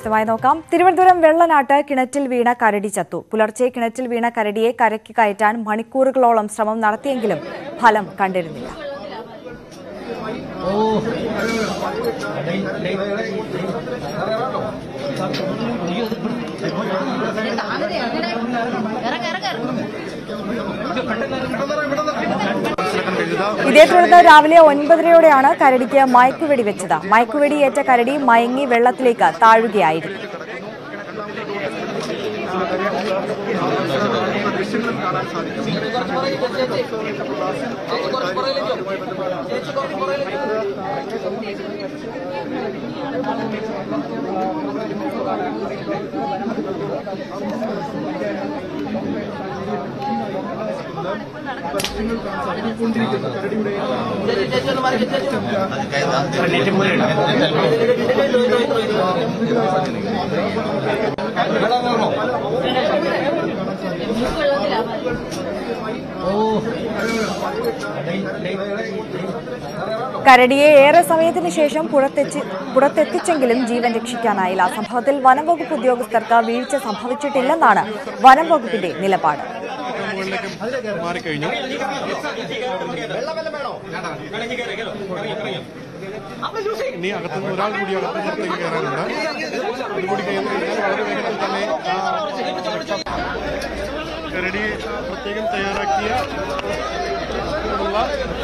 വിശദമായി നോക്കാം തിരുവനന്തപുരം വെള്ളനാട്ട് കിണറ്റിൽ വീണ കരടി ചത്തു പുലർച്ചെ കിണറ്റിൽ വീണ കരടിയെ കരയ്ക്ക് കയറ്റാൻ മണിക്കൂറുകളോളം ശ്രമം നടത്തിയെങ്കിലും ഫലം കണ്ടിരുന്നില്ല ഇതേ തുടർന്ന് രാവിലെ ഒൻപതരയോടെയാണ് കരടിക്ക് മയക്കുവെടി വെച്ചത് മയക്കുവെടിയേറ്റ കരടി മയങ്ങി വെള്ളത്തിലേക്ക് താഴുകയായിരുന്നു കരടിയെ ഏറെ സമയത്തിന് ശേഷം പുറത്തെത്തി പുറത്തെത്തിച്ചെങ്കിലും ജീവൻ രക്ഷിക്കാനായില്ല സംഭവത്തിൽ വനം വകുപ്പ് ഉദ്യോഗസ്ഥർക്ക് വീഴ്ച സംഭവിച്ചിട്ടില്ലെന്നാണ് വനം വകുപ്പിന്റെ നിലപാട് മുകളിലേക്ക് മാറിക്കഴിഞ്ഞു ഇനി അകത്തുനിന്ന് ഒരാൾ കൂടി അകത്തുനിന്നത്തേക്ക് കയറാനുണ്ട് അതുകൂടി കയറി കഴിഞ്ഞാൽ വളരെ വേഗത്തിൽ തന്നെ ആ, രക്ഷ- കരടിയെ പ്രത്യേകം തയ്യാറാക്കിയ ഉള്ള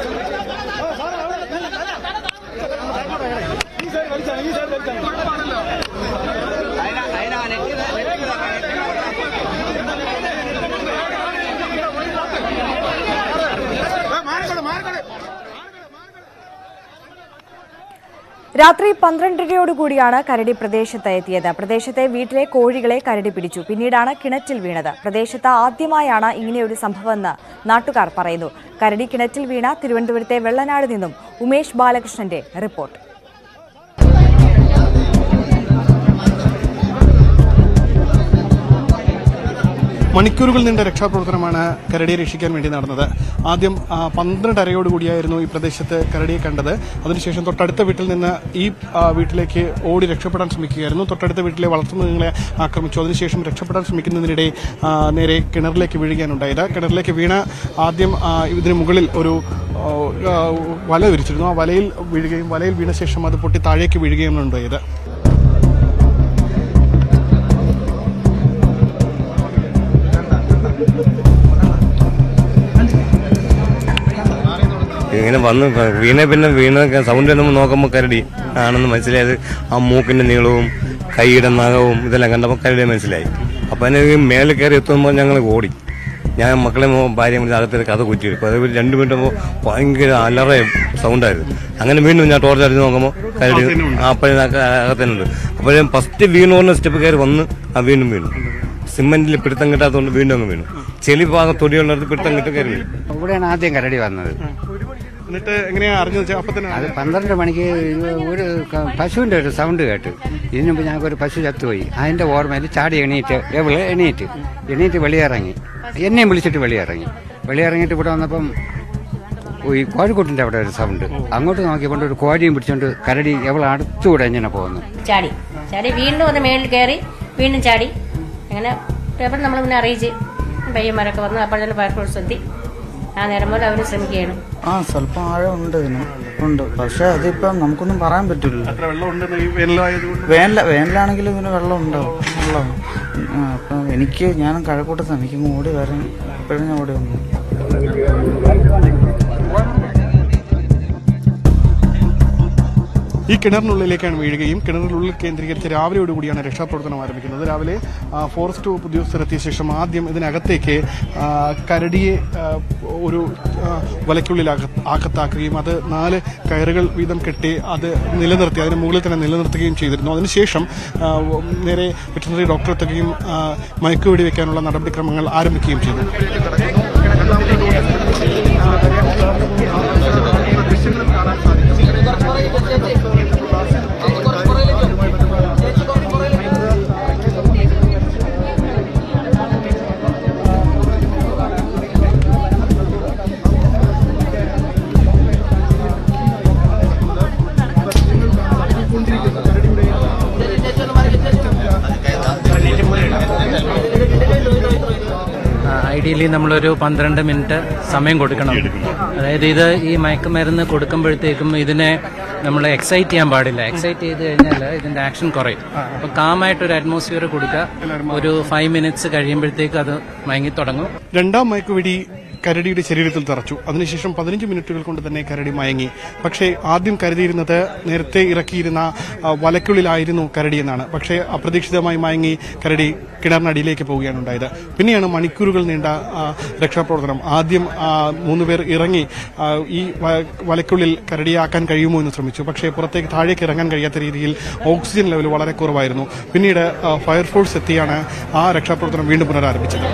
രാത്രി പന്ത്രണ്ടരയോടുകൂടിയാണ് കരടി പ്രദേശത്ത് എത്തിയത് പ്രദേശത്തെ വീട്ടിലെ കോഴികളെ കരടി പിടിച്ചു പിന്നീടാണ് കിണറ്റിൽ വീണത് പ്രദേശത്ത് ആദ്യമായാണ് ഇങ്ങനെയൊരു സംഭവമെന്ന് നാട്ടുകാർ പറയുന്നു കരടി കിണറ്റിൽ വീണ തിരുവനന്തപുരത്തെ വെള്ളനാട് നിന്നും ഉമേഷ് ബാലകൃഷ്ണന്റെ റിപ്പോർട്ട് മണിക്കൂറുകൾ നീണ്ട രക്ഷാപ്രവർത്തനമാണ് കരടിയെ രക്ഷിക്കാൻ വേണ്ടി നടന്നത് ആദ്യം ആ, പന്ത്രണ്ടരയോടുകൂടിയായിരുന്നു ഈ പ്രദേശത്ത് കരടിയെ കണ്ടത് അതിനുശേഷം തൊട്ടടുത്ത വീട്ടിൽ നിന്ന് ഈ ആ, വീട്ടിലേക്ക് ഓടി രക്ഷപ്പെടാൻ ശ്രമിക്കുകയായിരുന്നു തൊട്ടടുത്ത വീട്ടിലെ വളർത്തുമൃഗങ്ങളെ ആക്രമിച്ചു അതിനുശേഷം രക്ഷപ്പെടാൻ ശ്രമിക്കുന്നതിനിടെ ആ, നേരെ കിണറിലേക്ക് വീഴുകയാണുണ്ടായത് കിണറിലേക്ക് വീണ ആദ്യം ആ, ഇതിന് മുകളിൽ ഒരു ആ, ആ, വല വിരിച്ചിരുന്നു ആ വലയിൽ വീഴുകയും വലയിൽ വീണ ശേഷം അത് പൊട്ടി താഴേക്ക് വീഴുകയും ഉണ്ടായത് ഇങ്ങനെ വന്ന് വീണ പിന്നെ വീണ സൗണ്ട് നമ്മൾ നോക്കുമ്പോൾ കരടി ആണെന്ന് മനസ്സിലായത് ആ മൂക്കിന്റെ നീളവും കൈയുടെ നഖവും ഇതെല്ലാം കണ്ടപ്പോൾ കരടി മനസ്സിലായി അപ്പൊ അതിന് ഈ മേലെ കയറി എത്തുമ്പോൾ ഞങ്ങൾ ഓടി ഞാൻ മക്കളെ മോ- ഭാര്യയും കൂടി അകത്ത് കഥ കുറ്റിയെടുക്കും അത് ഒരു രണ്ട് മിനിറ്റ് ഭയങ്കര അലറ സൗണ്ടായിരുന്നു അങ്ങനെ വീണ്ടും ഞാൻ ടോർച്ച് അടിച്ച് നോക്കുമ്പോൾ കരടി അപ്പോഴും അകത്തന്നുണ്ട് അപ്പോഴും ഫസ്റ്റ് വീണു പറഞ്ഞ സ്റ്റെപ്പ് കയറി വന്ന് ആ വീണ്ടും വീണു സിമെന്റിൽ പിടുത്തം കിട്ടാത്തതുകൊണ്ട് വീണ്ടും അങ്ങ് വീണു ചെളി ഭാഗം തൊടിയുള്ളിടത്ത് പിടുത്തം കിട്ടി കയറി വീണു ഇവിടെയാണ് ആദ്യം കരടി വന്നത് എന്നിട്ട് എങ്ങനെയാ അറിഞ്ഞത് വെച്ചാൽ അപ്പൊ തന്നെ അത് പന്ത്രണ്ട് മണിക്ക് ഇത് ഒരു ക- പശുവിന്റെ ഒരു സൗണ്ട് കേട്ടു ഇതിനു മുമ്പ് ഞങ്ങൾക്ക് ഒരു പശു ചത്തുപോയി അതിന്റെ ഓർമ്മയിൽ ചാടി എണീറ്റ് എവള് എണീറ്റ് എണീറ്റ് വെളിയിറങ്ങി എന്നെയും വിളിച്ചിട്ട് വെളിയിറങ്ങി വെളിയിറങ്ങിയിട്ട് ഇവിടെ വന്നപ്പം ഈ കോഴിക്കോട്ടിന്റെ അവിടെ ഒരു സൗണ്ട് അങ്ങോട്ട് നോക്കിയപ്പോൾ ഒരു കോഴിയും പിടിച്ചോണ്ട് കരടി എവൾ അടുത്തുകൂടെ ഇങ്ങനെ പോകുന്നു ചാടി ചാടി വീണ്ടും ഒന്ന് മേളിൽ കയറി വീണ്ടും ചാടി അങ്ങനെ പേപ്പർ നമ്മൾ പിന്നെ അറിയിച്ച് പയ്യന്മാരൊക്കെ വന്നു അപ്പോൾ തന്നെ ഫയർഫോഴ്സ് എത്തി ആ നേരം പോലെ അവർ ശ്രമിക്കുകയാണ് ആ സ്വല്പം ആഴം ഉണ്ട് ഇതിന് ഉണ്ട് പക്ഷെ അതിപ്പം നമുക്കൊന്നും പറയാൻ പറ്റില്ല എത്ര വെള്ളം ഉണ്ടെന്ന് ഈ വേനലായതുകൊണ്ട് വേനല വേനലാണെങ്കിലും ഇതിന് വെള്ളം ഉണ്ടാവും വെള്ളം ആ, അപ്പം എനിക്ക് ഞാൻ കഴക്കൂട്ടത്താണ് എനിക്ക് ഓടി വരാൻ എപ്പോഴും ഞാൻ ഓടി വന്നു ഈ കിണറിനുള്ളിലേക്കാണ് വീഴുകയും കിണറിനുള്ളിൽ കേന്ദ്രീകരിച്ച് രാവിലെയോടുകൂടിയാണ് രക്ഷാപ്രവർത്തനം ആരംഭിക്കുന്നത് രാവിലെ ആ, ഫോറസ്റ്റ് വകുപ്പ് ഉദ്യോഗസ്ഥർ എത്തിയ ശേഷം ആദ്യം ഇതിനകത്തേക്ക് ആ, കരടിയെ ആ, ഒരു ആ, വലയ്ക്കുള്ളിൽ അക- അകത്താക്കുകയും അത് നാല് കയറുകൾ വീതം കെട്ടി അത് നിലനിർത്തി അതിന് മുകളിൽ തന്നെ നിലനിർത്തുകയും ചെയ്തിരുന്നു അതിനുശേഷം ആ, നേരെ വെറ്ററിനറി ഡോക്ടർ എത്തുകയും ആ, മയക്കുവെടി വെക്കാനുള്ള നടപടിക്രമങ്ങൾ ആരംഭിക്കുകയും ചെയ്തു ഡെയിലി നമ്മളൊരു പന്ത്രണ്ട് മിനിറ്റ് സമയം കൊടുക്കണം അതായത് ഇത് ഈ മയക്കുമരുന്ന് കൊടുക്കുമ്പോഴത്തേക്കും ഇതിനെ നമ്മൾ എക്സൈറ്റ് ചെയ്യാൻ പാടില്ല എക്സൈറ്റ് ചെയ്ത് കഴിഞ്ഞാൽ ഇതിന്റെ ആക്ഷൻ കുറയും അപ്പൊ കാമായിട്ട് ഒരു അറ്റ്മോസ്ഫിയർ കൊടുക്കുക ഒരു ഫൈവ് മിനിറ്റ്സ് കഴിയുമ്പോഴത്തേക്ക് അത് മയങ്ങി തുടങ്ങും രണ്ടാം മയക്കുവെടി കരടിയുടെ ശരീരത്തിൽ തറച്ചു അതിനുശേഷം പതിനഞ്ച് മിനിറ്റുകൾ കൊണ്ട് തന്നെ കരടി മയങ്ങി പക്ഷേ ആദ്യം കരുതിയിരുന്നത് നേരത്തെ ഇറക്കിയിരുന്ന ആ, വലയ്ക്കുള്ളിലായിരുന്നു കരടി എന്നാണ് പക്ഷേ അപ്രതീക്ഷിതമായി മയങ്ങി കരടി കിണറിനടിയിലേക്ക് പോവുകയാണ് ഉണ്ടായത് പിന്നെയാണ് മണിക്കൂറുകൾ നീണ്ട ആ, രക്ഷാപ്രവർത്തനം ആദ്യം ആ, മൂന്നുപേർ ഇറങ്ങി ആ, ഈ വ- വലയ്ക്കുള്ളിൽ കരടിയാക്കാൻ കഴിയുമോ എന്ന് ശ്രമിച്ചു പക്ഷേ പുറത്തേക്ക് താഴേക്ക് ഇറങ്ങാൻ കഴിയാത്ത രീതിയിൽ ഓക്സിജൻ ലെവൽ വളരെ കുറവായിരുന്നു പിന്നീട് ആ, ഫയർഫോഴ്സ് എത്തിയാണ് ആ രക്ഷാപ്രവർത്തനം വീണ്ടും പുനരാരംഭിച്ചത്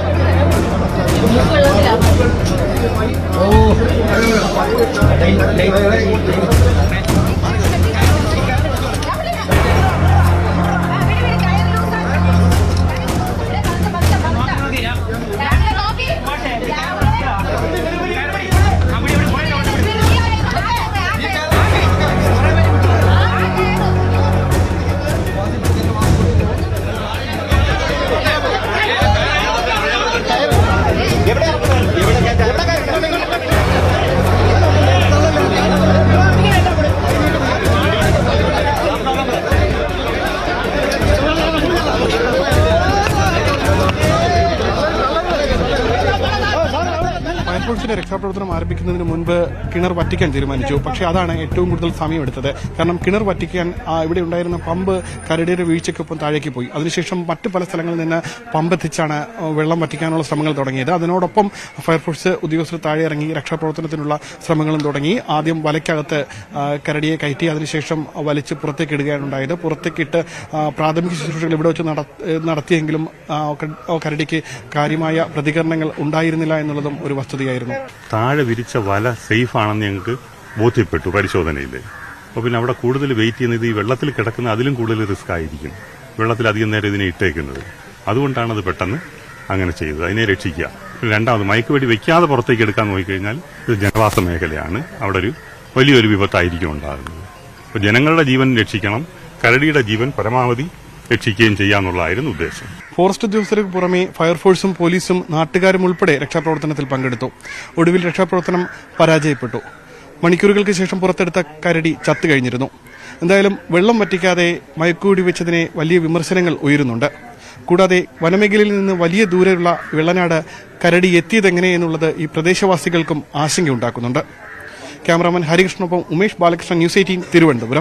ഫയർഫോഴ്സിന്റെ രക്ഷാപ്രവർത്തനം ആരംഭിക്കുന്നതിന് മുൻപ് കിണർ വറ്റിക്കാൻ തീരുമാനിച്ചു പക്ഷേ അതാണ് ഏറ്റവും കൂടുതൽ സമയമെടുത്തത് കാരണം കിണർ വറ്റിക്കാൻ ആ, ഇവിടെ ഉണ്ടായിരുന്ന പമ്പ് കരടിയുടെ വീഴ്ചയ്ക്കൊപ്പം താഴേക്ക് പോയി അതിനുശേഷം മറ്റു പല സ്ഥലങ്ങളിൽ നിന്ന് പമ്പ് എത്തിച്ചാണ് ആ, വെള്ളം വറ്റിക്കാനുള്ള ശ്രമങ്ങൾ തുടങ്ങിയത് അതിനോടൊപ്പം ഫയർഫോഴ്സ് ഉദ്യോഗസ്ഥർ താഴെ ഇറങ്ങി രക്ഷാപ്രവർത്തനത്തിനുള്ള ശ്രമങ്ങളും തുടങ്ങി ആദ്യം വലയ്ക്കകത്ത് ആ, കരടിയെ കയറ്റി അതിനുശേഷം വലിച്ച് പുറത്തേക്ക് ഇടുകയാണ് ഉണ്ടായത് പുറത്തേക്കിട്ട് ആ, പ്രാഥമിക ശുശ്രൂഷകൾ ഇവിടെ വെച്ച് നട- ഏഹ് നടത്തിയെങ്കിലും ആ, ക- കരടിക്ക് കാര്യമായ പ്രതികരണങ്ങൾ ഉണ്ടായിരുന്നില്ല എന്നുള്ളതും ഒരു വസ്തുതയായിരുന്നു താഴെ വിരിച്ച വല സേഫ് ആണെന്ന് ഞങ്ങൾക്ക് ബോധ്യപ്പെട്ടു പരിശോധനയിൽ അപ്പോൾ പിന്നെ അവിടെ കൂടുതൽ വെയിറ്റ് ചെയ്യുന്നത് ഈ വെള്ളത്തിൽ കിടക്കുന്ന അതിലും കൂടുതൽ റിസ്ക് ആയിരിക്കും വെള്ളത്തിൽ അധികം നേരം ഇതിനെ ഇട്ടേക്കുന്നത് അതുകൊണ്ടാണ് അത് പെട്ടെന്ന് അങ്ങനെ ചെയ്തത് അതിനെ രക്ഷിക്കുക രണ്ടാമത് മയക്കുവെടി വെക്കാതെ പുറത്തേക്ക് എടുക്കാൻ നോക്കിക്കഴിഞ്ഞാൽ ഇത് ജനവാസ മേഖലയാണ് അവിടെ ഒരു വലിയൊരു വിപത്തായിരിക്കും ഉണ്ടാകുന്നത് അപ്പോൾ ജനങ്ങളുടെ ജീവൻ രക്ഷിക്കണം കരടിയുടെ ജീവൻ പരമാവധി രക്ഷിക്കുകയും ചെയ്യാന്നുള്ളതായിരുന്നു ഉദ്ദേശം ഫോറസ്റ്റ് ഉദ്യോഗസ്ഥർക്ക് പുറമെ ഫയർഫോഴ്സും പോലീസും നാട്ടുകാരും ഉൾപ്പെടെ രക്ഷാപ്രവർത്തനത്തിൽ പങ്കെടുത്തു ഒടുവിൽ രക്ഷാപ്രവർത്തനം പരാജയപ്പെട്ടു മണിക്കൂറുകൾക്ക് ശേഷം പുറത്തെടുത്ത കരടി ചത്തു കഴിഞ്ഞിരുന്നു എന്തായാലും വെള്ളം വറ്റിക്കാതെ മയക്കുകൂടി വെച്ചതിനെ വലിയ വിമർശനങ്ങൾ ഉയരുന്നുണ്ട് കൂടാതെ വനമേഖലയിൽ നിന്ന് വലിയ ദൂരെയുള്ള വെള്ളനാട് കരടി എത്തിയതെങ്ങനെ എന്നുള്ളത് ഈ പ്രദേശവാസികൾക്കും ആശങ്കയുണ്ടാക്കുന്നുണ്ട് ക്യാമറാമാൻ ഹരികൃഷ്ണനൊപ്പം Umesh Balakrishnan news eighteen Thiruvananthapuram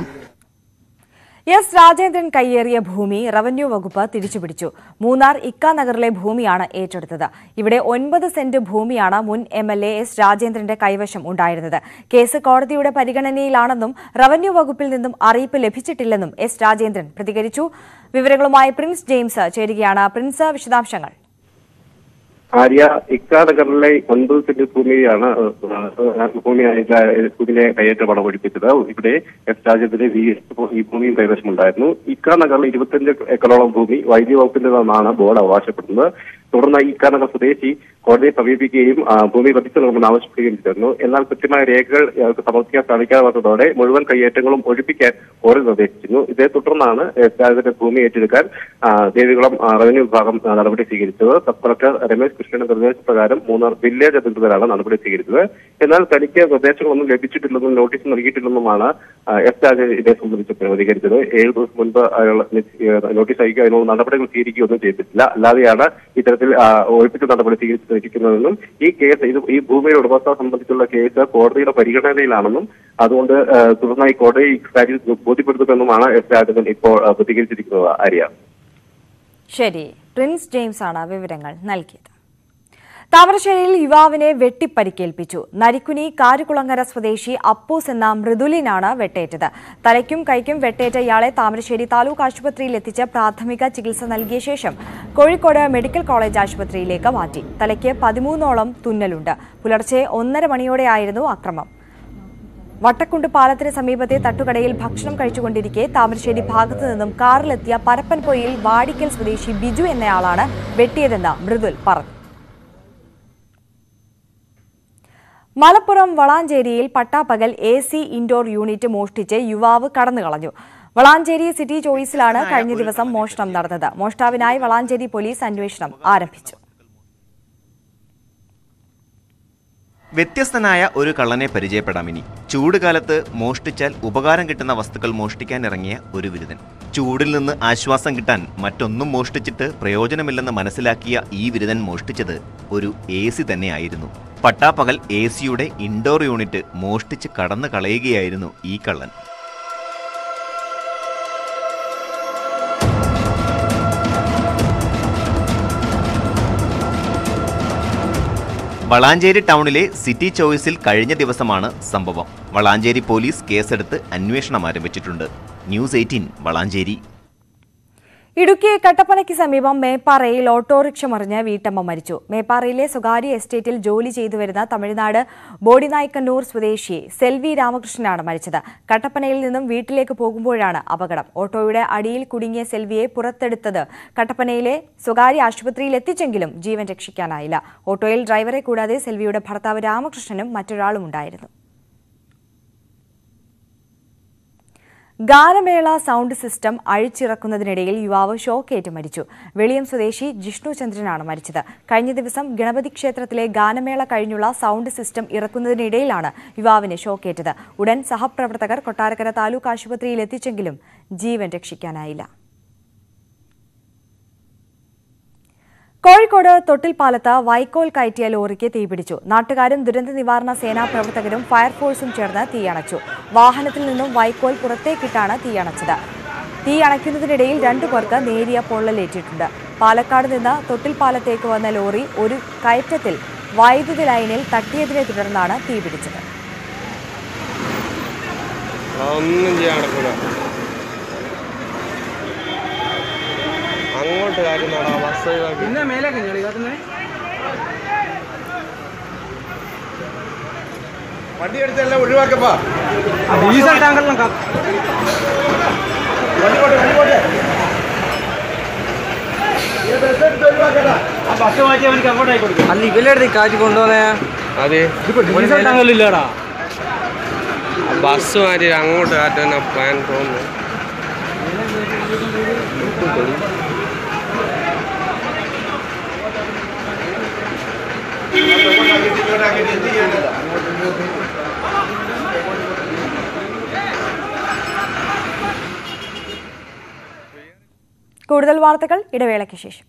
S Rajendran കയ്യേറിയ ഭൂമി റവന്യൂ വകുപ്പ് തിരിച്ചുപിടിച്ചു മൂന്നാർ ഇക്ക നഗറിലെ ഭൂമിയാണ് ഏറ്റെടുത്തത് ഇവിടെ ഒൻപത് സെന്റ് ഭൂമിയാണ് മുൻ എം എൽ എ എസ് രാജേന്ദ്രന്റെ കൈവശം ഉണ്ടായിരുന്നത് കേസ് കോടതിയുടെ പരിഗണനയിലാണെന്നും റവന്യൂ വകുപ്പിൽ നിന്നും അറിയിപ്പ് ലഭിച്ചിട്ടില്ലെന്നും എസ് രാജേന്ദ്രൻ പ്രതികരിച്ചു വിവരങ്ങളുമായി പ്രിൻസ് ജെയിംസ് ചേരുകയാണ് പ്രിൻസ് വിശദാംശങ്ങൾ ആര്യ ഇക്കാനഗറിലെ ഒൻപത് സെന്റ് ഭൂമിയാണ് ഏഹ്, ഭൂമിയായി ഭൂമിയെ കയ്യേറ്റ പണം ഒഴിപ്പിച്ചത് ഇവിടെ എസ് രാജ്യത്തിന്റെ ഈ ഭൂമിയും കൈവശമുണ്ടായിരുന്നു ഇക്കാനഗറിൽ ഇരുപത്തിയഞ്ച് ഏക്കറോളം ഭൂമി വൈദ്യുതി വകുപ്പിന്റേതെന്നാണ് ബോർഡ് അവകാശപ്പെടുന്നത് തുടർന്ന് ഇക്കാനഗർ സ്വദേശി കോടതിയെ സമീപിക്കുകയും ആ, ഭൂമി പതിച്ചു നൽകണമെന്ന് ആവശ്യപ്പെടുകയും ചെയ്തിരുന്നു എന്നാൽ കൃത്യമായ രേഖകൾ ഇയാൾക്ക് സമർപ്പിക്കാൻ സാധിക്കാതെ വന്നതോടെ മുഴുവൻ കയ്യേറ്റങ്ങളും ഒഴിപ്പിക്കാൻ കോടതി നിർദ്ദേശിച്ചിരുന്നു ഇതേ തുടർന്നാണ് എസ് രാജന്റെ ഭൂമി ഏറ്റെടുക്കാൻ ആ, ദേവികുളം ആ, റവന്യൂ വിഭാഗം ആ, നടപടി സ്വീകരിച്ചത് സബ് കളക്ടർ രമേശ് കൃഷ്ണന്റെ നിർദ്ദേശപ്രകാരം മൂന്നാർ വില്ലേജ് അധികൃതരാണ് നടപടി സ്വീകരിച്ചത് എന്നാൽ തനിക്ക് നിർദ്ദേശങ്ങളൊന്നും ലഭിച്ചിട്ടില്ലെന്നും നോട്ടീസ് നൽകിയിട്ടില്ലെന്നുമാണ് ആ, എസ് രാജൻ ഇതേ സംബന്ധിച്ച് പ്രതികരിച്ചത് ഏഴ് ദിവസം മുൻപ് അയാൾ നോട്ടീസ് അയക്കുക അതിനുള്ള നടപടികൾ സ്വീകരിക്കുകയൊന്നും ചെയ്തിട്ടില്ല അല്ലാതെയാണ് ഇത്തരത്തിൽ ആ, ഒഴിപ്പിച്ച നടപടി സ്വീകരിച്ചിരിക്കുന്നതെന്നും ഈ കേസ് ഇത് ഈ ഭൂമിയുടെ ഉടമസ്ഥ സംബന്ധിച്ചുള്ള കേസ് കോടതിയുടെ പരിഗണനയിലാണെന്നും അതുകൊണ്ട് ആ, തുടർന്നായി കോടതി ഇക്കാര്യം ബോധ്യപ്പെടുത്തുമെന്നുമാണ് എസ് രാജൻ ഇപ്പോൾ ആ, പ്രതികരിച്ചിരിക്കുന്നത് ആര്യ ശരി പ്രിൻസ് ജെയിംസ് ആണ് വിവരങ്ങൾ നൽകിയത് താമരശ്ശേരിയിൽ യുവാവിനെ വെട്ടിപ്പരിക്കേൽപ്പിച്ചു നരിക്കുനി കാരുകുളങ്ങര സ്വദേശി അപ്പൂസ് എന്ന മൃദുലിനാണ് വെട്ടേറ്റത് തലയ്ക്കും കൈക്കും വെട്ടേറ്റ ഇയാളെ താമരശ്ശേരി താലൂക്ക് ആശുപത്രിയിൽ എത്തിച്ച് പ്രാഥമിക ചികിത്സ നൽകിയ ശേഷം കോഴിക്കോട് മെഡിക്കൽ കോളേജ് ആശുപത്രിയിലേക്ക് മാറ്റി തലയ്ക്ക് പതിമൂന്നോളം തുന്നലുണ്ട് പുലർച്ചെ ഒന്നര മണിയോടെയായിരുന്നു അക്രമം വട്ടക്കുണ്ട് പാലത്തിന് സമീപത്തെ തട്ടുകടയിൽ ഭക്ഷണം കഴിച്ചുകൊണ്ടിരിക്കെ താമരശ്ശേരി ഭാഗത്തു നിന്നും കാറിലെത്തിയ പരപ്പൻപൊയിൽ വാടിക്കൽ സ്വദേശി ബിജു എന്നയാളാണ് വെട്ടിയതെന്ന് മൃദുൽ പറഞ്ഞു മലപ്പുറം വളാഞ്ചേരിയിൽ പട്ടാപ്പകൽ എ സി ഇൻഡോർ യൂണിറ്റ് മോഷ്ടിച്ച് യുവാവ് കടന്നുകളഞ്ഞു വളാഞ്ചേരി സിറ്റി ചോയ്സിലാണ് കഴിഞ്ഞ ദിവസം മോഷണം നടന്നത് മോഷ്ടാവിനായി വളാഞ്ചേരി പോലീസ് അന്വേഷണം ആരംഭിച്ചു വ്യത്യസ്തനായ ഒരു കള്ളനെ പരിചയപ്പെടാം ഇനി ചൂടുകാലത്ത് മോഷ്ടിച്ചാൽ ഉപകാരം കിട്ടുന്ന വസ്തുക്കൾ മോഷ്ടിക്കാൻ ഇറങ്ങിയ ഒരു വിരുദൻ ചൂടിൽ നിന്ന് ആശ്വാസം കിട്ടാൻ മറ്റൊന്നും മോഷ്ടിച്ചിട്ട് പ്രയോജനമില്ലെന്ന് മനസ്സിലാക്കിയ ഈ വിരുദൻ മോഷ്ടിച്ചത് ഒരു എ സി തന്നെയായിരുന്നു പട്ടാപ്പകൽ എ സിയുടെ ഇൻഡോർ യൂണിറ്റ് മോഷ്ടിച്ച് കടന്നു കളയുകയായിരുന്നു ഈ കള്ളൻ വളാഞ്ചേരി ടൗണിലെ സിറ്റി ചോയ്സിൽ കഴിഞ്ഞ ദിവസമാണ് സംഭവം വളാഞ്ചേരി പോലീസ് കേസെടുത്ത് അന്വേഷണം ആരംഭിച്ചിട്ടുണ്ട് ന്യൂസ് എയ്റ്റീൻ വളാഞ്ചേരി ഇടുക്കി കട്ടപ്പനയ്ക്ക് സമീപം മേപ്പാറയിൽ ഓട്ടോറിക്ഷ മറിഞ്ഞ് വീട്ടമ്മ മരിച്ചു മേപ്പാറയിലെ സ്വകാര്യ എസ്റ്റേറ്റിൽ ജോലി ചെയ്തു വരുന്ന തമിഴ്നാട് ബോഡിനായ്ക്കന്നൂർ സ്വദേശി സെൽവി രാമകൃഷ്ണനാണ് മരിച്ചത് കട്ടപ്പനയിൽ നിന്നും വീട്ടിലേക്ക് പോകുമ്പോഴാണ് അപകടം ഓട്ടോയുടെ അടിയിൽ കുടുങ്ങിയ സെൽവിയെ പുറത്തെടുത്തത് കട്ടപ്പനയിലെ സ്വകാര്യ ആശുപത്രിയിൽ എത്തിച്ചെങ്കിലും ജീവൻ രക്ഷിക്കാനായില്ല ഓട്ടോയിൽ ഡ്രൈവറെ കൂടാതെ സെൽവിയുടെ ഭർത്താവ് രാമകൃഷ്ണനും മറ്റൊരാളും ഉണ്ടായിരുന്നു ഗാനമേള സൗണ്ട് സിസ്റ്റം അഴിച്ചിറക്കുന്നതിനിടയിൽ യുവാവ് ഷോക്കേറ്റ് മരിച്ചു വെളിയം സ്വദേശി ജിഷ്ണു ചന്ദ്രനാണ് മരിച്ചത് കഴിഞ്ഞ ദിവസം ഗണപതി ക്ഷേത്രത്തിലെ ഗാനമേള കഴിഞ്ഞുള്ള സൗണ്ട് സിസ്റ്റം ഇറക്കുന്നതിനിടയിലാണ് യുവാവിന് ഷോക്കേറ്റത് ഉടൻ സഹപ്രവർത്തകർ കൊട്ടാരക്കര താലൂക്ക് ആശുപത്രിയിൽ എത്തിച്ചെങ്കിലും ജീവൻ രക്ഷിക്കാനായില്ല കോഴിക്കോട് തൊട്ടിൽപ്പാലത്ത് വൈക്കോൽ കയറ്റിയ ലോറിക്ക് തീപിടിച്ചു നാട്ടുകാരും ദുരന്ത നിവാരണ സേനാ പ്രവർത്തകരും ഫയർഫോഴ്സും ചേർന്ന് തീയണച്ചു വാഹനത്തിൽ നിന്നും വൈക്കോൽ പുറത്തേക്കിട്ടാണ് തീയണച്ചത് തീ അണയ്ക്കുന്നതിനിടയിൽ രണ്ടു പേർക്ക് നേരിയ പൊള്ളലേറ്റിട്ടുണ്ട് പാലക്കാട് നിന്ന് തൊട്ടിൽപ്പാലത്തേക്ക് വന്ന ലോറി ഒരു കയറ്റത്തിൽ വൈദ്യുതി ലൈനിൽ തട്ടിയതിനെ തുടർന്നാണ് തീപിടിച്ചത് ഒന്നും ചെയ്യാൻ നടക്കൂല അങ്ങോട്ട് കാര്യം നടാ ബസ് പിന്നെ മേലേക്ക് വണ്ടി എടുത്തെല്ലാം ഒഴിവാക്കപ്പാ ഡീസൽ ടാങ്കറിലും വണ്ടി പോട്ടെ വണ്ടി പോട്ടെ ബസ് മാറ്റി അവനക്ക് അങ്ങോട്ടായി കൊടുക്കും അല്ല ഇവരുടെ കാറ്റ് കൊണ്ടുവന്നേ അതെ ഡീസൽ ടാങ്കറിലില്ലടാ ബസ് മാറ്റി അങ്ങോട്ട് കാറ്റാൻ പ്ലാൻ തോന്നുന്നു കൂടുതൽ വാർത്തകൾ ഇടവേളയ്ക്ക് ശേഷം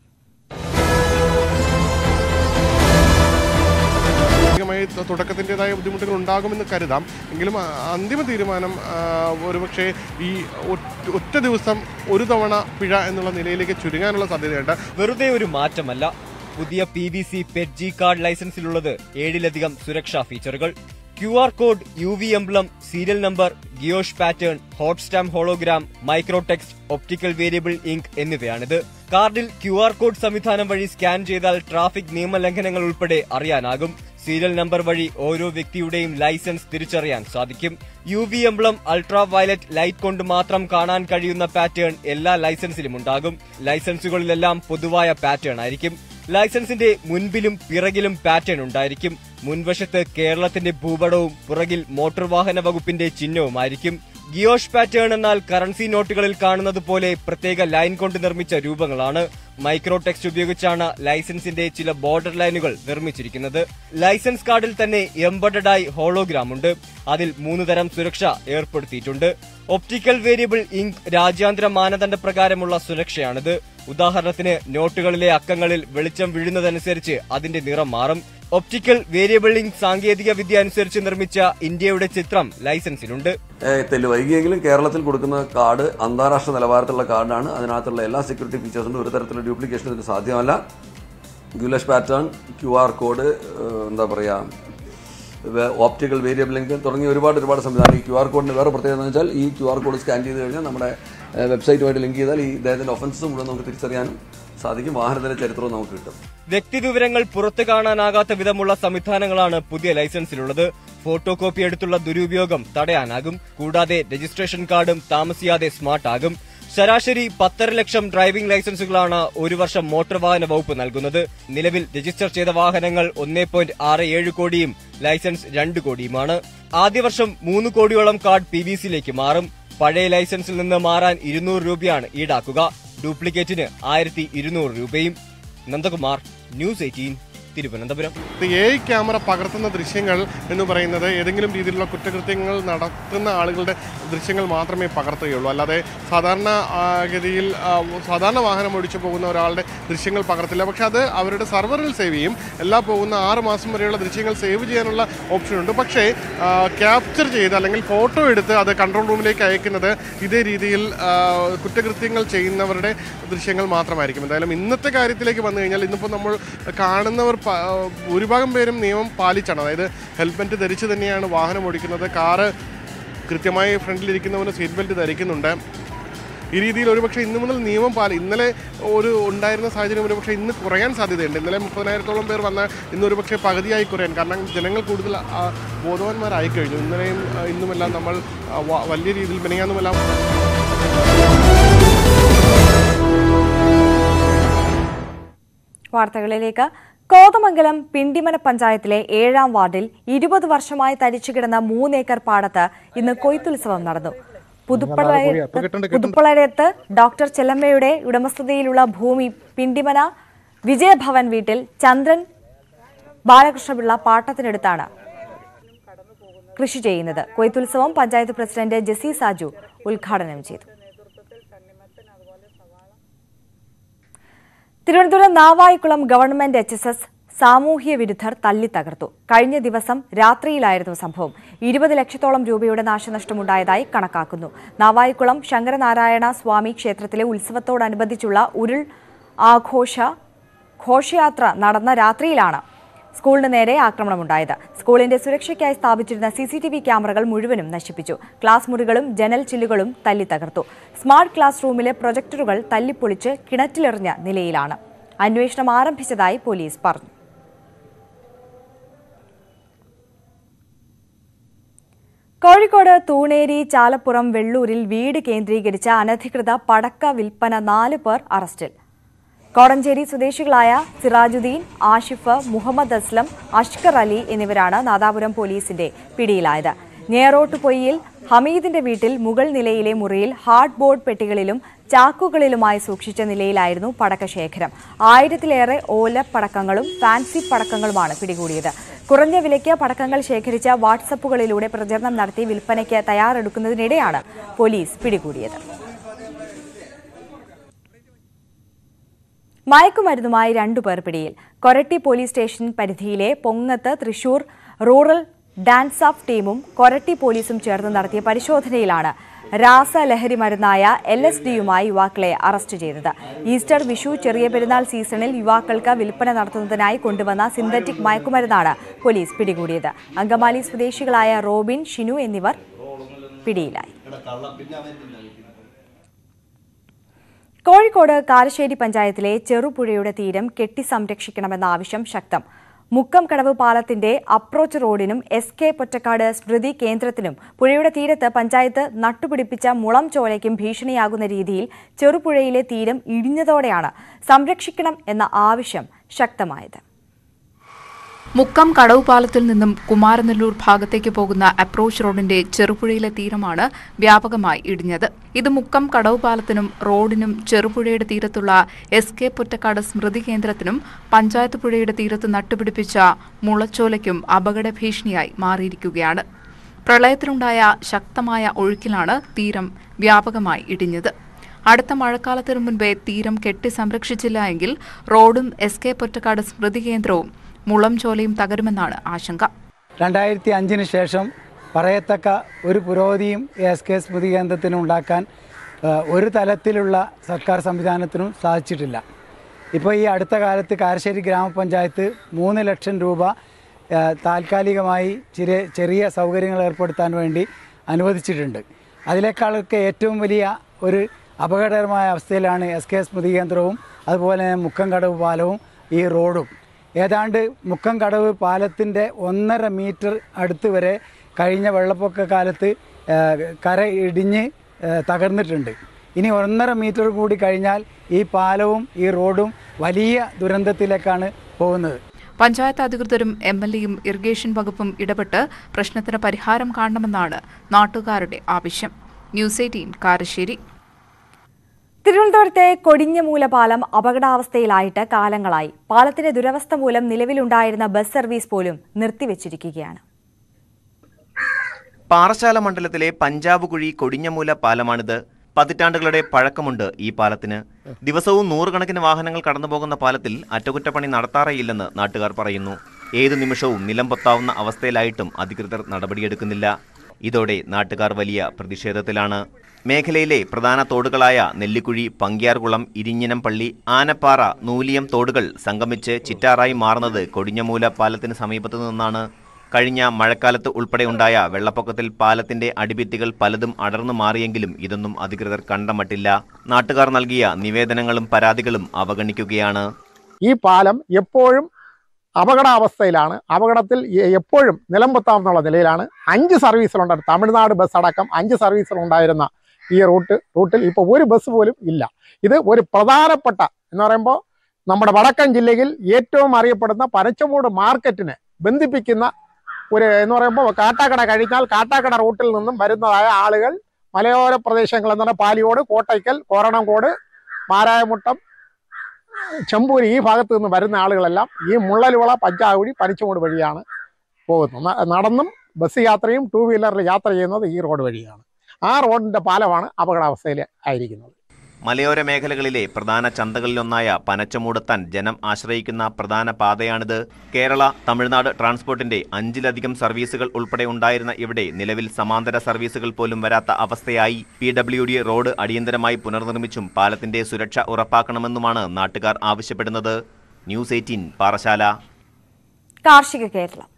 മായി തുടക്കത്തിൻ്റെതായ ബുദ്ധിമുട്ടുകൾ ഉണ്ടാകുമെന്ന് കരുതാം എങ്കിലും ആ, അന്തിമ തീരുമാനം ആ, ഒരുപക്ഷെ ഈ ഒറ്റ- ഒറ്റ ദിവസം ഒരു തവണ പിഴ എന്നുള്ള നിലയിലേക്ക് ചുരുങ്ങാനുള്ള സാധ്യതയുണ്ട് വെറുതെ ഒരു മാറ്റമല്ല പുതിയ P V C PET G card ലൈസൻസിലുള്ളത് ഏഴിലധികം സുരക്ഷാ ഫീച്ചറുകൾ Q R code U V emblem serial number guilloche pattern hot stamp hologram micro text optical variable ink എന്നിവയാണിത് കാർഡിൽ ക്യു ആർ കോഡ് സംവിധാനം വഴി സ്കാൻ ചെയ്താൽ ട്രാഫിക് നിയമലംഘനങ്ങൾ ഉൾപ്പെടെ അറിയാനാകും സീരിയൽ നമ്പർ വഴി ഓരോ വ്യക്തിയുടെയും ലൈസൻസ് തിരിച്ചറിയാൻ സാധിക്കും U V emblem ultra violet light കൊണ്ട് മാത്രം കാണാൻ കഴിയുന്ന പാറ്റേൺ എല്ലാ ലൈസൻസിലും ഉണ്ടാകും ലൈസൻസുകളിലെല്ലാം പൊതുവായ പാറ്റേൺ ആയിരിക്കും ലൈസൻസിന്റെ മുൻപിലും പിറകിലും പാറ്റേൺ ഉണ്ടായിരിക്കും മുൻവശത്ത് കേരളത്തിന്റെ ഭൂപടവും പുറകിൽ മോട്ടോർ വാഹന വകുപ്പിന്റെ ചിഹ്നവുമായിരിക്കും ഗിയോഷ് പാറ്റേൺ എന്നാൽ കറൻസി നോട്ടുകളിൽ കാണുന്നത് പോലെ പ്രത്യേക ലൈൻ കൊണ്ട് നിർമ്മിച്ച രൂപങ്ങളാണ് മൈക്രോ ടെക്സ്റ്റ് ഉപയോഗിച്ചാണ് ലൈസൻസിന്റെ ചില ബോർഡർ ലൈനുകൾ നിർമ്മിച്ചിരിക്കുന്നത് ലൈസൻസ് കാർഡിൽ തന്നെ എംബഡഡായി ഹോളോഗ്രാം ഉണ്ട് അതിൽ മൂന്ന് തരം സുരക്ഷ ഏർപ്പെടുത്തിയിട്ടുണ്ട് ഒപ്റ്റിക്കൽ വേരിയബിൾ ഇങ്ക് രാജ്യാന്തര മാനദണ്ഡ പ്രകാരമുള്ള സുരക്ഷയാണിത് ഉദാഹരണത്തിന് നോട്ടുകളിലെ അക്കങ്ങളിൽ വെളിച്ചം വീഴുന്നതനുസരിച്ച് അതിന്റെ നിറം മാറും ഒപ്റ്റിക്കൽ വേരിയബിൾ ഇങ്ക് സാങ്കേതിക വിദ്യ അനുസരിച്ച് നിർമ്മിച്ച ഇന്ത്യയുടെ ചിത്രം ലൈസൻസിലുണ്ട് തെല്ല് വൈകിയെങ്കിലും കേരളത്തിൽ കൊടുക്കുന്ന കാർഡ് അന്താരാഷ്ട്ര നിലവാരത്തിലുള്ള കാർഡാണ് അതിനകത്തുള്ള എല്ലാ സെക്യൂരിറ്റി ഫീച്ചേഴ്സും ഒരു തരത്തിലുള്ള ഡ്യൂപ്ലിക്കേഷൻ ഇതിന് സാധ്യമല്ല guilloche pattern Q R code എന്താ പറയുക ഓപ്റ്റിക്കൽ വേരിയബിൾ ലിങ്ക് തുടങ്ങിയ ഒരുപാട് ഒരുപാട് സംവിധാനം ഈ ക്യു ആർ കോഡിന് വേറെ പ്രത്യേകത എന്ന് വെച്ചാൽ ഈ ക്യു ആർ കോഡ് സ്കാൻ ചെയ്ത് കഴിഞ്ഞാൽ നമ്മുടെ വെബ്സൈറ്റുമായിട്ട് ലിങ്ക് ചെയ്താൽ ഈ ഇദ്ദേഹത്തിന്റെ ഒഫൻസസ് മുഴുവൻ നമുക്ക് തിരിച്ചറിയാനും സാധിക്കും വാഹനത്തിന്റെ ചരിത്രവും നമുക്ക് കിട്ടും വ്യക്തിവിവരങ്ങൾ പുറത്തു കാണാനാകാത്ത വിധമുള്ള സംവിധാനങ്ങളാണ് പുതിയ ലൈസൻസിലുള്ളത് ഫോട്ടോ കോപ്പി എടുത്തുള്ള ദുരുപയോഗം തടയാനാകും കൂടാതെ രജിസ്ട്രേഷൻ കാർഡും താമസിയാതെ സ്മാർട്ട് ആകും ശരാശരി പത്തര ലക്ഷം ഡ്രൈവിംഗ് ലൈസൻസുകളാണ് ഒരു വർഷം മോട്ടോർ വാഹന വകുപ്പ് നൽകുന്നത് നിലവിൽ രജിസ്റ്റർ ചെയ്ത വാഹനങ്ങൾ ഒന്നേ പോയിന്റ് ആറ് ഏഴ് കോടിയും ലൈസൻസ് രണ്ട് കോടിയുമാണ് ആദ്യ വർഷം മൂന്ന് കോടിയോളം കാർഡ് പി വി സിയിലേക്ക് മാറും പഴയ ലൈസൻസിൽ നിന്ന് മാറാൻ ഇരുന്നൂറ് രൂപയാണ് ഈടാക്കുക ഡ്യൂപ്ലിക്കേറ്റിന് ആയിരത്തി ഇരുന്നൂറ് രൂപയും Nandakumar news eighteen Thiruvananthapuram A I camera പകർത്തുന്ന ദൃശ്യങ്ങൾ എന്ന് പറയുന്നത് ഏതെങ്കിലും രീതിയിലുള്ള കുറ്റകൃത്യങ്ങൾ നടത്തുന്ന ആളുകളുടെ ദൃശ്യങ്ങൾ മാത്രമേ പകർത്തുകയുള്ളൂ അല്ലാതെ സാധാരണ ആ, ഗതിയിൽ ആ, സാധാരണ വാഹനം ഓടിച്ചു പോകുന്ന ഒരാളുടെ ദൃശ്യങ്ങൾ പകർത്തില്ല പക്ഷെ അത് അവരുടെ സെർവറിൽ സേവ് ചെയ്യും എല്ലാ പോകുന്ന ആറ് മാസം വരെയുള്ള ദൃശ്യങ്ങൾ സേവ് ചെയ്യാനുള്ള ഓപ്ഷനുണ്ട് പക്ഷേ ക്യാപ്ചർ ചെയ്ത് അല്ലെങ്കിൽ ഫോട്ടോ എടുത്ത് അത് കൺട്രോൾ റൂമിലേക്ക് അയക്കുന്നത് ഇതേ രീതിയിൽ ആ, കുറ്റകൃത്യങ്ങൾ ചെയ്യുന്നവരുടെ ദൃശ്യങ്ങൾ മാത്രമായിരിക്കും എന്തായാലും ഇന്നത്തെ കാര്യത്തിലേക്ക് വന്നു കഴിഞ്ഞാൽ ഇന്നിപ്പോൾ നമ്മൾ കാണുന്നവർ പ- ഭൂരിഭാഗം പേരും നിയമം പാലിച്ചാണ് അതായത് ഹെൽമെറ്റ് ധരിച്ച് തന്നെയാണ് വാഹനം ഓടിക്കുന്നത് കാറ് കൃത്യമായി ഫ്രണ്ടിലിരിക്കുന്നവന് സീറ്റ് ബെൽറ്റ് ധരിക്കുന്നുണ്ട് ഈ രീതിയിൽ ഒരുപക്ഷെ ഇന്ന് മുതൽ നിയമം പാലി ഇന്നലെ ഒരു ഉണ്ടായിരുന്ന സാഹചര്യം ഒരുപക്ഷെ ഇന്ന് കുറയാൻ സാധ്യതയുണ്ട് ഇന്നലെ മുപ്പതിനായിരത്തോളം പേർ വന്ന ഇന്ന് ഒരുപക്ഷെ പകുതിയായി കുറയാൻ കാരണം ജനങ്ങൾ കൂടുതൽ ആ, ബോധവാന്മാരായി കഴിഞ്ഞു ഇന്നലെയും ആ, ഇന്നുമെല്ലാം നമ്മൾ ആ, വ- വലിയ രീതിയിൽ മെനയാന്നുമെല്ലാം വാർത്തകളിലേക്ക് കോതമംഗലം പിണ്ടിമന പഞ്ചായത്തിലെ ഏഴാം വാർഡിൽ ഇരുപത് വർഷമായി തരിച്ചുകിടന്ന മൂന്നേക്കർ പാടത്ത് ഇന്ന് കൊയ്ത്തുത്സവം നടന്നു പുതുപ്പളയത്ത് പുതുപ്പളയത്ത് ഡോക്ടർ ചെല്ലമ്മയുടെ ഉടമസ്ഥതയിലുള്ള ഭൂമി പിണ്ടിമന വിജയഭവൻ വീട്ടിൽ ചന്ദ്രൻ ബാലകൃഷ്ണപിള്ള പാട്ടത്തിനെടുത്താണ് കൃഷി ചെയ്യുന്നത് കൊയ്ത്തുത്സവം പഞ്ചായത്ത് പ്രസിഡന്റ് ജെസി സാജു ഉദ്ഘാടനം ചെയ്തു Thiruvananthapuram Navaikulam government H S S സാമൂഹ്യ വിരുദ്ധർ തല്ലി തകർത്തു കഴിഞ്ഞ ദിവസം രാത്രിയിലായിരുന്നു സംഭവം ഇരുപത് ലക്ഷത്തോളം രൂപയുടെ നാശനഷ്ടമുണ്ടായതായി കണക്കാക്കുന്നു നാവായിക്കുളം ശങ്കരനാരായണ സ്വാമി ക്ഷേത്രത്തിലെ ഉത്സവത്തോടനുബന്ധിച്ചുള്ള ഉരുൾ ആഘോഷ ഘോഷയാത്ര നടന്ന രാത്രിയിലാണ് സ്കൂളിന് നേരെ ആക്രമണമുണ്ടായത് സ്കൂളിന്റെ സുരക്ഷയ്ക്കായി സ്ഥാപിച്ചിരുന്ന സി സി ടി വി ക്യാമറകൾ മുഴുവനും നശിപ്പിച്ചു ക്ലാസ് മുറികളും ജനൽ ചില്ലുകളും തല്ലി തകർത്തു സ്മാർട്ട് ക്ലാസ് റൂമിലെ പ്രൊജക്ടറുകൾ തല്ലിപ്പൊളിച്ച് കിണറ്റിലെറിഞ്ഞ നിലയിലാണ് അന്വേഷണം ആരംഭിച്ചതായി പോലീസ് പറഞ്ഞു കോഴിക്കോട് തൂണേരി ചാലപ്പുറം വെള്ളൂരിൽ വീട് കേന്ദ്രീകരിച്ച അനധികൃത പടക്ക വിൽപ്പന നാല് പേർ അറസ്റ്റിൽ കോടഞ്ചേരി സ്വദേശികളായ സിറാജുദ്ദീൻ ആഷിഫ് മുഹമ്മദ് അസ്ലം അഷ്കർ അലി എന്നിവരാണ് നാദാപുരം പോലീസിന്റെ പിടിയിലായത് ഞേറോട്ടുപൊയ്യിൽ ഹമീദിന്റെ വീട്ടിൽ മുകൾ നിലയിലെ മുറിയിൽ ഹാർഡ് ബോർഡ് പെട്ടികളിലും ചാക്കുകളിലുമായി സൂക്ഷിച്ച നിലയിലായിരുന്നു പടക്കശേഖരം ആയിരത്തിലേറെ ഓലപ്പടക്കങ്ങളും ഫാൻസി പടക്കങ്ങളുമാണ് പിടികൂടിയത് കുറഞ്ഞ വിലയ്ക്ക് പടക്കങ്ങൾ ശേഖരിച്ച വാട്സപ്പുകളിലൂടെ പ്രചരണം നടത്തി വിൽപ്പനയ്ക്ക് തയ്യാറെടുക്കുന്നതിനിടെയാണ് പോലീസ് പിടികൂടിയത് മയക്കുമരുന്നുമായി രണ്ടുപേർ പിടിയിൽ കൊരട്ടി പോലീസ് സ്റ്റേഷൻ പരിധിയിലെ Pongath Thrissur rural DANSAF ടീമും കൊരട്ടി പോലീസും ചേർന്ന് നടത്തിയ പരിശോധനയിലാണ് രാസലഹരി മരുന്നായ എൽ എസ് ഡിയുമായി യുവാക്കളെ അറസ്റ്റ് ചെയ്തത് ഈസ്റ്റർ വിഷു ചെറിയ പെരുന്നാൾ സീസണിൽ യുവാക്കൾക്ക് വിൽപ്പന നടത്തുന്നതിനായി കൊണ്ടുവന്ന സിന്തറ്റിക് മയക്കുമരുന്നാണ് പോലീസ് പിടികൂടിയത് അങ്കമാലി സ്വദേശികളായ റോബിൻ ഷിനു എന്നിവർ പിടിയിലായി കോഴിക്കോട് കാരശ്ശേരി പഞ്ചായത്തിലെ ചെറുപുഴയുടെ തീരം കെട്ടി സംരക്ഷിക്കണമെന്ന ആവശ്യം ശക്തം മുക്കം കടവ് പാലത്തിന്റെ അപ്രോച്ച് റോഡിനും എസ് കെ പൊറ്റക്കാട് സ്മൃതി കേന്ദ്രത്തിനും പുഴയുടെ തീരത്ത് പഞ്ചായത്ത് നട്ടുപിടിപ്പിച്ച മുളം ചോലയ്ക്കും ഭീഷണിയാകുന്ന രീതിയിൽ ചെറുപുഴയിലെ തീരം ഇടിഞ്ഞതോടെയാണ് സംരക്ഷിക്കണം എന്ന ആവശ്യം ശക്തമായത് മുക്കം കടവ് പാലത്തിൽ നിന്നും കുമാരനെല്ലൂർ ഭാഗത്തേക്ക് പോകുന്ന അപ്രോച്ച് റോഡിന്റെ ചെറുപുഴയിലെ തീരമാണ് വ്യാപകമായി ഇടിഞ്ഞത് ഇത് മുക്കം കടവ് പാലത്തിനും റോഡിനും ചെറുപുഴയുടെ തീരത്തുള്ള എസ് കെ പൊറ്റക്കാട് സ്മൃതി കേന്ദ്രത്തിനും പഞ്ചായത്ത് പുഴയുടെ തീരത്ത് നട്ടുപിടിപ്പിച്ച മുളച്ചോലയ്ക്കും അപകട ഭീഷണിയായി മാറിയിരിക്കുകയാണ് പ്രളയത്തിലുണ്ടായ ശക്തമായ ഒഴുക്കിലാണ് തീരം വ്യാപകമായി ഇടിഞ്ഞത് അടുത്ത മഴക്കാലത്തിനു മുൻപേ തീരം കെട്ടി സംരക്ഷിച്ചില്ല എങ്കിൽ റോഡും എസ് കെ പൊറ്റക്കാട് സ്മൃതി കേന്ദ്രവും മുളം ചോലയും തകരുമെന്നാണ് ആശങ്ക രണ്ടായിരത്തി അഞ്ചിന് ശേഷം പറയത്തക്ക ഒരു പുരോഗതിയും എസ് കെ സ്മൃതി കേന്ദ്രത്തിന് ഉണ്ടാക്കാൻ ആ, ഒരു തലത്തിലുള്ള സർക്കാർ സംവിധാനത്തിനും സാധിച്ചിട്ടില്ല ഇപ്പോൾ ഈ അടുത്ത കാലത്ത് കാരശ്ശേരി ഗ്രാമപഞ്ചായത്ത് മൂന്ന് ലക്ഷം രൂപ ആ, താൽക്കാലികമായി ചെറിയ ചെറിയ സൗകര്യങ്ങൾ ഏർപ്പെടുത്താൻ വേണ്ടി അനുവദിച്ചിട്ടുണ്ട് അതിനേക്കാളൊക്കെ ഏറ്റവും വലിയ ഒരു അപകടകരമായ അവസ്ഥയിലാണ് എസ് കെ സ്മൃതി കേന്ദ്രവും അതുപോലെ തന്നെ മുക്കം കടവ് പാലവും ഈ റോഡും ഏതാണ്ട് മുക്കം കടവ് പാലത്തിൻ്റെ ഒന്നര മീറ്റർ അടുത്ത് വരെ കഴിഞ്ഞ വെള്ളപ്പൊക്ക കാലത്ത് ആ, കര ഇടിഞ്ഞ് ആ, തകർന്നിട്ടുണ്ട് ഇനി ഒന്നര മീറ്റർ കൂടി കഴിഞ്ഞാൽ ഈ പാലവും ഈ റോഡും വലിയ ദുരന്തത്തിലേക്കാണ് പോകുന്നത് പഞ്ചായത്ത് അധികൃതരും എം എൽ എയും ഇറിഗേഷൻ വകുപ്പും ഇടപെട്ട് പ്രശ്നത്തിന് പരിഹാരം കാണണമെന്നാണ് നാട്ടുകാരുടെ ആവശ്യം ന്യൂസ് എയ്റ്റീൻ കാരശ്ശേരി തിരുവനന്തപുരത്തെ കൊടിഞ്ഞമൂല പാലം അപകടാവസ്ഥയിലായിട്ട് കാലങ്ങളായി പാലത്തിന്റെ ദുരവസ്ഥ മൂലം നിലവിലുണ്ടായിരുന്ന ബസ് സർവീസ് പോലും നിർത്തിവച്ചിരിക്കുകയാണ് പാറശാല മണ്ഡലത്തിലെ പഞ്ചാബ് കുഴി കൊടിഞ്ഞമൂല പാലമാണിത് പതിറ്റാണ്ടുകളുടെ പഴക്കമുണ്ട് ഈ പാലത്തിന് ദിവസവും നൂറുകണക്കിന് വാഹനങ്ങൾ കടന്നുപോകുന്ന പാലത്തിൽ അറ്റകുറ്റപ്പണി നടത്താറേയില്ലെന്ന് നാട്ടുകാർ പറയുന്നു ഏതു നിമിഷവും നിലംപൊത്താവുന്ന അവസ്ഥയിലായിട്ടും അധികൃതർ നടപടിയെടുക്കുന്നില്ല ഇതോടെ നാട്ടുകാർ വലിയ പ്രതിഷേധത്തിലാണ് മേഖലയിലെ പ്രധാന തോടുകളായ നെല്ലിക്കുഴി പങ്കിയാർകുളം ഇരിഞ്ഞിനം പള്ളി ആനപ്പാറ നൂലിയം തോടുകൾ സംഗമിച്ച് ചിറ്റാറായി മാറുന്നത് കൊടിഞ്ഞമൂല പാലത്തിന് സമീപത്തു നിന്നാണ് കഴിഞ്ഞ മഴക്കാലത്ത് ഉൾപ്പെടെ ഉണ്ടായ വെള്ളപ്പൊക്കത്തിൽ പാലത്തിന്റെ അടിഭിത്തികൾ പലതും അടർന്നു മാറിയെങ്കിലും ഇതൊന്നും അധികൃതർ കണ്ടമട്ടില്ല നാട്ടുകാർ നൽകിയ നിവേദനങ്ങളും പരാതികളും അവഗണിക്കുകയാണ് ഈ പാലം എപ്പോഴും അപകടാവസ്ഥയിലാണ് അപകടത്തിൽ എ- എപ്പോഴും നിലംപൊത്താമെന്നുള്ള നിലയിലാണ് അഞ്ച് സർവീസുകളുണ്ട് തമിഴ്നാട് ബസ് അടക്കം അഞ്ച് സർവീസുകളുണ്ടായിരുന്ന ഈ റൂട്ട് റൂട്ടിൽ ഇപ്പോൾ ഒരു ബസ് പോലും ഇല്ല ഇത് ഒരു പ്രധാനപ്പെട്ട എന്ന് പറയുമ്പോൾ നമ്മുടെ വടക്കൻ ജില്ലയിൽ ഏറ്റവും അറിയപ്പെടുന്ന പനച്ചമൂട് മാർക്കറ്റിനെ ബന്ധിപ്പിക്കുന്ന ഒരു എന്ന് പറയുമ്പോൾ കാട്ടാക്കട കഴിഞ്ഞാൽ കാട്ടാക്കട റൂട്ടിൽ നിന്നും വരുന്നതായ ആളുകൾ മലയോര പ്രദേശങ്ങൾ എന്ന് പറഞ്ഞാൽ പാലിയോട് കോട്ടയ്ക്കൽ കോരണംകോട് മാരായമുട്ടം ചെമ്പൂര് ഈ ഭാഗത്ത് നിന്ന് വരുന്ന ആളുകളെല്ലാം ഈ മുള്ളലുവള പഞ്ചാകുഴി പനിച്ചുമൂട് വഴിയാണ് പോകുന്നത് ന- നടന്നും ബസ് യാത്രയും ടൂ വീലറിൽ യാത്ര ചെയ്യുന്നത് ഈ റോഡ് വഴിയാണ് ആ റോഡിന്റെ പാലമാണ് അപകടാവസ്ഥയിൽ ആയിരിക്കുന്നത് മലയോര മേഖലകളിലെ പ്രധാന ചന്തകളിലൊന്നായ പനച്ചമൂടെത്താൻ ജനം ആശ്രയിക്കുന്ന പ്രധാന പാതയാണിത് കേരള തമിഴ്നാട് ട്രാൻസ്പോർട്ടിന്റെ അഞ്ചിലധികം സർവീസുകൾ ഉൾപ്പെടെ ഉണ്ടായിരുന്ന ഇവിടെ നിലവിൽ സമാന്തര സർവീസുകൾ പോലും വരാത്ത അവസ്ഥയായി പി ഡബ്ല്യു ഡി റോഡ് അടിയന്തരമായി പുനർനിർമ്മിച്ചും പാലത്തിന്റെ സുരക്ഷ ഉറപ്പാക്കണമെന്നുമാണ് നാട്ടുകാർ ആവശ്യപ്പെടുന്നത് ന്യൂസ് എയ്റ്റീൻ പാറശാല കാർഷിക കേരളം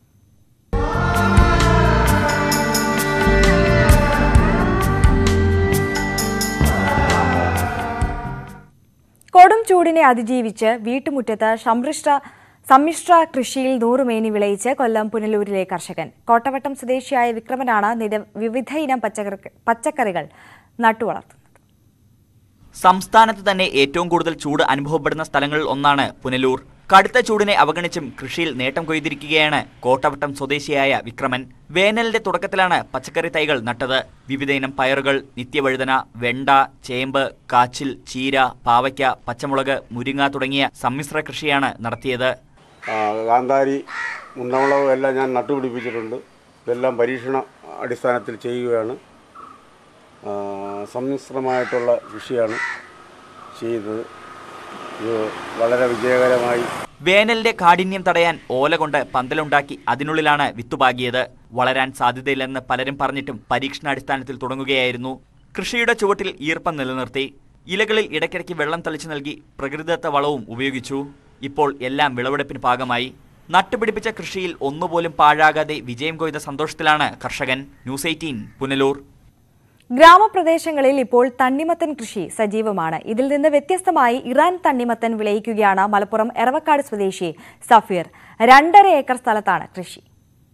കൊടും ചൂടിനെ അതിജീവിച്ച് വീട്ടുമുറ്റത്ത് സമ്മിശ്ര സമ്മിശ്ര കൃഷിയിൽ നൂറുമേനി വിളയിച്ച് കൊല്ലം പുനലൂരിലെ കർഷകൻ കോട്ടവട്ടം സ്വദേശിയായ വിക്രമനാണ് നിര വിവിധ ഇനം പച്ചക്കറി പച്ചക്കറികൾ നട്ടുവളർത്തുന്നത് സംസ്ഥാനത്ത് തന്നെ ഏറ്റവും കൂടുതൽ ചൂട് അനുഭവപ്പെടുന്ന സ്ഥലങ്ങളിൽ ഒന്നാണ് പുനലൂർ കടുത്ത ചൂടിനെ അവഗണിച്ചും കൃഷിയിൽ നേട്ടം കൊയ്തിരിക്കുകയാണ് കോട്ടവട്ടം സ്വദേശിയായ വിക്രമൻ വേനലിന്റെ തുടക്കത്തിലാണ് പച്ചക്കറി തൈകൾ നട്ടത് വിവിധയിനം പയറുകൾ നിത്യവഴുതന വെണ്ട ചേമ്പ് കാച്ചിൽ ചീര പാവയ്ക്ക പച്ചമുളക് മുരിങ്ങ തുടങ്ങിയ സമ്മിശ്ര കൃഷിയാണ് നടത്തിയത് ആ, കാന്താരി മുണ്ടമുളകും എല്ലാം ഞാൻ നട്ടുപിടിപ്പിച്ചിട്ടുണ്ട് ഇതെല്ലാം പരീക്ഷണ അടിസ്ഥാനത്തിൽ ചെയ്യുകയാണ് ആ, സമ്മിശ്രമായിട്ടുള്ള കൃഷിയാണ് ചെയ്തത് ഇത് വളരെ വിജയകരമായി വേനലിന്റെ കാഠിന്യം തടയാൻ ഓല കൊണ്ട് പന്തലുണ്ടാക്കി അതിനുള്ളിലാണ് വിത്തുപാകിയത് വളരാൻ സാധ്യതയില്ലെന്ന് പലരും പറഞ്ഞിട്ടും പരീക്ഷണാടിസ്ഥാനത്തിൽ തുടങ്ങുകയായിരുന്നു കൃഷിയുടെ ചുവട്ടിൽ ഈർപ്പം നിലനിർത്തി ഇലകളിൽ ഇടയ്ക്കിടയ്ക്ക് വെള്ളം തളിച്ചു നൽകി പ്രകൃതിദത്ത വളവും ഉപയോഗിച്ചു ഇപ്പോൾ എല്ലാം വിളവെടുപ്പിന് പാകമായി നട്ടുപിടിപ്പിച്ച കൃഷിയിൽ ഒന്നുപോലും പാഴാകാതെ വിജയം കൊയ്ത സന്തോഷത്തിലാണ് കർഷകൻ ന്യൂസ് എയ്റ്റീൻ പുനലൂർ ഗ്രാമപ്രദേശങ്ങളിൽ ഇപ്പോൾ തണ്ണിമത്തൻ കൃഷി സജീവമാണ് ഇതിൽ നിന്ന് വ്യത്യസ്തമായി ഇറാൻ തണ്ണിമത്തൻ വിളയിക്കുകയാണ് മലപ്പുറം എറവക്കാട് സ്വദേശി സഫീർ രണ്ടര ഏക്കർ സ്ഥലത്താണ് കൃഷി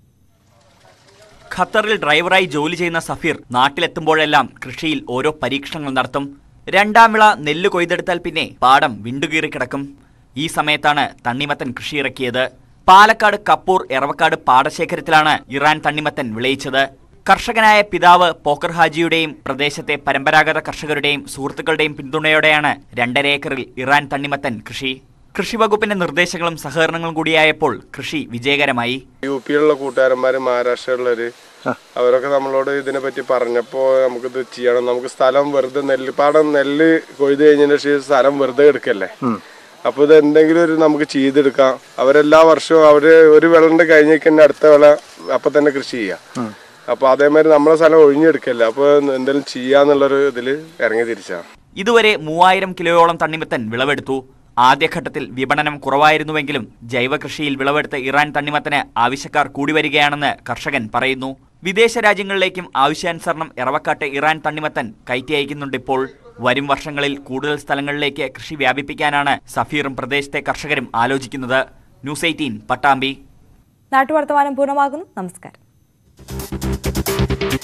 ഖത്തറിൽ ഡ്രൈവറായി ജോലി ചെയ്യുന്ന സഫീർ നാട്ടിലെത്തുമ്പോഴെല്ലാം കൃഷിയിൽ ഓരോ പരീക്ഷണങ്ങൾ നടത്തും രണ്ടാം വിള നെല്ല് കൊയ്തെടുത്താൽ പിന്നെ പാടം വിണ്ടുകീറി കിടക്കും ഈ സമയത്താണ് തണ്ണിമത്തൻ കൃഷി ഇറക്കിയത് പാലക്കാട് കപ്പൂർ എറവക്കാട് പാടശേഖരത്തിലാണ് ഇറാൻ തണ്ണിമത്തൻ വിളയിച്ചത് കർഷകനായ പിതാവ് പോക്കർ ഹാജിയുടെയും പ്രദേശത്തെ പരമ്പരാഗത കർഷകരുടെയും സുഹൃത്തുക്കളുടെയും പിന്തുണയോടെയാണ് രണ്ടര ഏക്കറിൽ ഇറാൻ തണ്ണിമത്തൻ കൃഷി കൃഷി വകുപ്പിന്റെ നിർദ്ദേശങ്ങളും സഹകരണങ്ങളും കൂടിയായപ്പോൾ കൃഷി വിജയകരമായി യു പിയിലുള്ള കൂട്ടുകാരന്മാര് മഹാരാഷ്ട്രയിലുള്ളവര് അവരൊക്കെ നമ്മളോട് ഇതിനെ പറ്റി പറഞ്ഞപ്പോ നമുക്കിത് ചെയ്യണം നമുക്ക് സ്ഥലം വെറുതെ നെല്ല് പാടം നെല്ല് കൊയ്ത് കഴിഞ്ഞതിന് ശേഷം സ്ഥലം വെറുതെ എടുക്കല്ലേ അപ്പൊ ഇത് എന്തെങ്കിലും ഒരു നമുക്ക് ചെയ്തെടുക്കാം അവരെല്ലാ വർഷവും അവര് ഒരു വിളണ്ട് കഴിഞ്ഞേക്ക് തന്നെ അടുത്ത വിള അപ്പൊ തന്നെ കൃഷി ചെയ്യാം അപ്പൊ അതേമാതിരി നമ്മളെ സ്ഥലം ഒഴിഞ്ഞെടുക്കല്ലേ അപ്പൊ എന്തെങ്കിലും ചെയ്യാന്നുള്ളൊരു ഇതില് ഇറങ്ങി തിരിച്ചാ ഇതുവരെ മൂവായിരം കിലോയോളം തണ്ണിമത്തൻ വിളവെടുത്തു ആദ്യഘട്ടത്തിൽ വിപണനം കുറവായിരുന്നുവെങ്കിലും ജൈവ കൃഷിയിൽ വിളവെടുത്ത ഇറാൻ തണ്ണിമത്തന് ആവശ്യക്കാർ കൂടി വരികയാണെന്ന് കർഷകൻ പറയുന്നു വിദേശ രാജ്യങ്ങളിലേക്കും ആവശ്യാനുസരണം ഇറവക്കാട്ട് ഇറാൻ തണ്ണിമത്തൻ കയറ്റി അയക്കുന്നുണ്ട് ഇപ്പോൾ വരും വർഷങ്ങളിൽ കൂടുതൽ സ്ഥലങ്ങളിലേക്ക് കൃഷി വ്യാപിപ്പിക്കാനാണ് സഫീറും പ്രദേശത്തെ കർഷകരും ആലോചിക്കുന്നത് ന്യൂസ് എയ്റ്റീൻ പട്ടാമ്പി നാട്ടുവർത്തമാനം പൂർണ്ണമാകുന്നു നമസ്കാരം